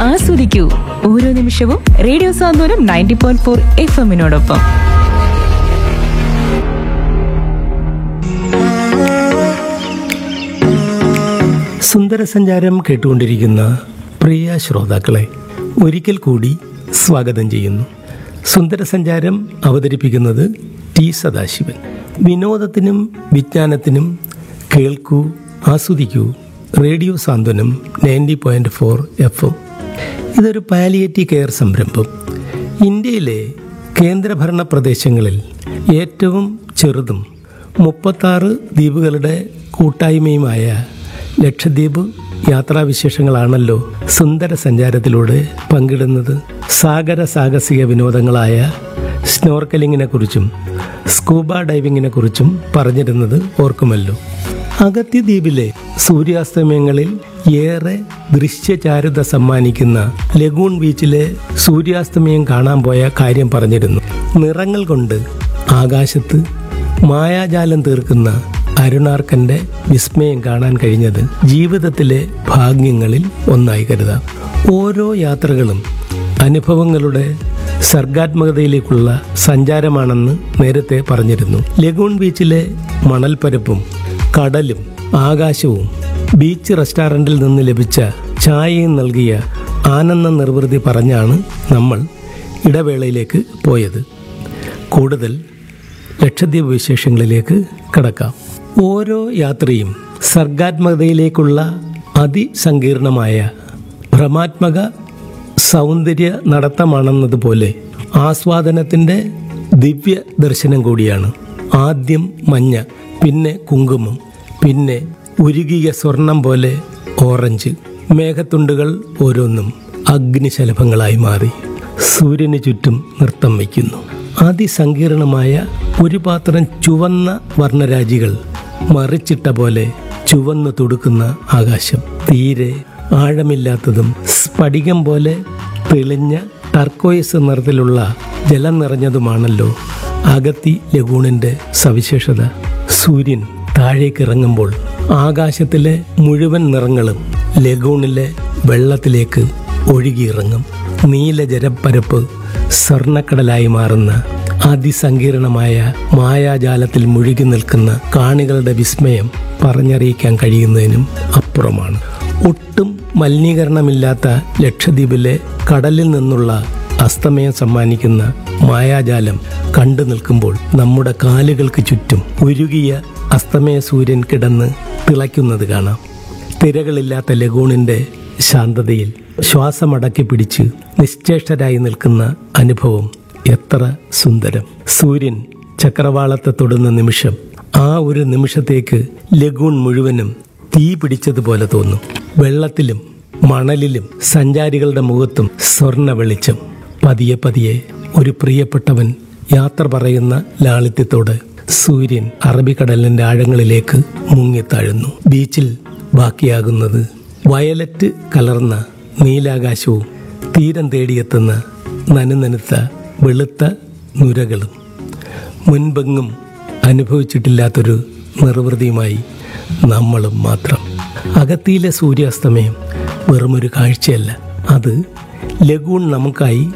ആസ്വദിക്കൂ ഓരോ നിമിഷവും radio Santhwanam ninety point four F എമ്മിനോടൊപ്പം സുന്ദരസഞ്ചാരം കേട്ടുകൊണ്ടിരിക്കുന്ന പ്രിയ ശ്രോതാക്കളെ ഒരിക്കൽ കൂടി സ്വാഗതം ചെയ്യുന്നു സുന്ദരസഞ്ചാരം അവതരിപ്പിക്കുന്നത് ടി സദാശിവൻ വിനോദത്തിനും വിജ്ഞാനത്തിനും കേൾക്കൂ ആസ്വദിക്കൂ radio Santhwanam ninety point four F M ഇതൊരു പാലിയേറ്റീവ് കെയർ സംരംഭം ഇന്ത്യയിലെ കേന്ദ്രഭരണ പ്രദേശങ്ങളിൽ ഏറ്റവും ചെറുതും മുപ്പത്താറ് ദ്വീപുകളുടെ കൂട്ടായ്മയുമായ ലക്ഷദ്വീപ് യാത്രാവിശേഷങ്ങളാണല്ലോ സുന്ദര സഞ്ചാരത്തിലൂടെ പങ്കിടുന്നത് സാഗര സാഹസിക വിനോദങ്ങളായ സ്നോർക്കലിങ്ങിനെ കുറിച്ചും സ്കൂബ ഡൈവിങ്ങിനെ കുറിച്ചും പറഞ്ഞിരുന്നത് ഓർക്കുമല്ലോ അഗത്തി ദ്വീപിലെ സൂര്യാസ്തമയങ്ങളിൽ ഏറെ ദൃശ്യചാരുത സമ്മാനിക്കുന്ന ലഗൂൺ ബീച്ചിലെ സൂര്യാസ്തമയം കാണാൻ പോയ കാര്യം പറഞ്ഞിരുന്നു നിറങ്ങൾ കൊണ്ട് ആകാശത്ത് മായാജാലം തീർക്കുന്ന അരുണാർക്കന്റെ വിസ്മയം കാണാൻ കഴിഞ്ഞത് ജീവിതത്തിലെ ഭാഗ്യങ്ങളിൽ ഒന്നായി കരുതാം ഓരോ യാത്രകളും അനുഭവങ്ങളുടെ സർഗാത്മകതയിലേക്കുള്ള സഞ്ചാരമാണെന്ന് നേരത്തെ പറഞ്ഞിരുന്നു ലഗൂൺ ബീച്ചിലെ മണൽപ്പരപ്പും കടലും ആകാശവും ബീച്ച് റെസ്റ്റോറൻറ്റിൽ നിന്ന് ലഭിച്ച ചായയും നൽകിയ ആനന്ദ നിർവൃതി പറഞ്ഞാണ് നമ്മൾ ഇടവേളയിലേക്ക് പോയത് കൂടുതൽ ലക്ഷദ്വീപ് വിശേഷങ്ങളിലേക്ക് കടക്കാം ഓരോ യാത്രയും സർഗാത്മകതയിലേക്കുള്ള അതിസങ്കീർണമായ ഭ്രമാത്മക സൗന്ദര്യ നടത്തമാണെന്നതുപോലെ ആസ്വാദനത്തിൻ്റെ ദിവ്യ ദർശനം കൂടിയാണ് ആദ്യം മഞ്ഞ പിന്നെ കുങ്കുമം പിന്നെ ഉരുകിയ സ്വർണം പോലെ ഓറഞ്ച് മേഘത്തുണ്ടുകൾ ഓരോന്നും അഗ്നിശലഭങ്ങളായി മാറി സൂര്യന് ചുറ്റും നൃത്തം വയ്ക്കുന്നു അതിസങ്കീർണമായ ഒരു പാത്രം ചുവന്ന വർണ്ണരാജികൾ മറിച്ചിട്ട പോലെ ചുവന്നു തുടുക്കുന്ന ആകാശം തീരെ ആഴമില്ലാത്തതും സ്ഫടികം പോലെ തെളിഞ്ഞ ടർക്കോയിസ് നിറത്തിലുള്ള ജലം നിറഞ്ഞതുമാണല്ലോ അഗത്തി ലഗൂണിന്റെ സവിശേഷത സൂര്യൻ താഴേക്ക് ഇറങ്ങുമ്പോൾ ആകാശത്തിലെ മുഴുവൻ നിറങ്ങളും ലഗൂണിലെ വെള്ളത്തിലേക്ക് ഒഴുകിയിറങ്ങും നീല ജലപ്പരപ്പ് സ്വർണ്ണക്കടലായി മാറുന്ന അതിസങ്കീർണമായ മായാജാലത്തിൽ മുഴുകി നിൽക്കുന്ന കാണികളുടെ വിസ്മയം പറഞ്ഞറിയിക്കാൻ കഴിയുന്നതിനും അപ്പുറമാണ് ഒട്ടും മലിനീകരണമില്ലാത്ത ലക്ഷദ്വീപിലെ കടലിൽ നിന്നുള്ള അസ്തമയം സമ്മാനിക്കുന്ന മായാജാലം കണ്ടു നിൽക്കുമ്പോൾ നമ്മുടെ കാലുകൾക്ക് ചുറ്റും ഉരുകിയ അസ്തമയ സൂര്യൻ കിടന്ന് തിളയ്ക്കുന്നത് കാണാം തിരകളില്ലാത്ത ലഗൂണിന്റെ ശാന്തതയിൽ ശ്വാസമടക്കി പിടിച്ച് നിശ്ചേഷ്ടരായി നിൽക്കുന്ന അനുഭവം എത്ര സുന്ദരം സൂര്യൻ ചക്രവാളത്തെ തൊടുന്ന നിമിഷം ആ ഒരു നിമിഷത്തേക്ക് ലഗൂൺ മുഴുവനും തീ പിടിച്ചതുപോലെ തോന്നും വെള്ളത്തിലും മണലിലും സഞ്ചാരികളുടെ മുഖത്തും സ്വർണ്ണ വെളിച്ചം പതിയെ പതിയെ ഒരു പ്രിയപ്പെട്ടവൻ യാത്ര പറയുന്ന ലാളിത്യത്തോടെ സൂര്യൻ അറബിക്കടലിന്റെ ആഴങ്ങളിലേക്ക് മുങ്ങിത്താഴുന്നു ബീച്ചിൽ ബാക്കിയാകുന്നത് വയലറ്റ് കലർന്ന നീലാകാശവും തീരം തേടിയെത്തുന്ന നനുനനുത്ത വെളുത്ത നുരകളും മുൻപെങ്ങും അനുഭവിച്ചിട്ടില്ലാത്തൊരു നിർവൃതിയുമായി നമ്മളും മാത്രം അകത്തിയിലെ സൂര്യാസ്തമയം വെറുമൊരു കാഴ്ചയല്ല അത് ലഗൂൺ നമുക്കായി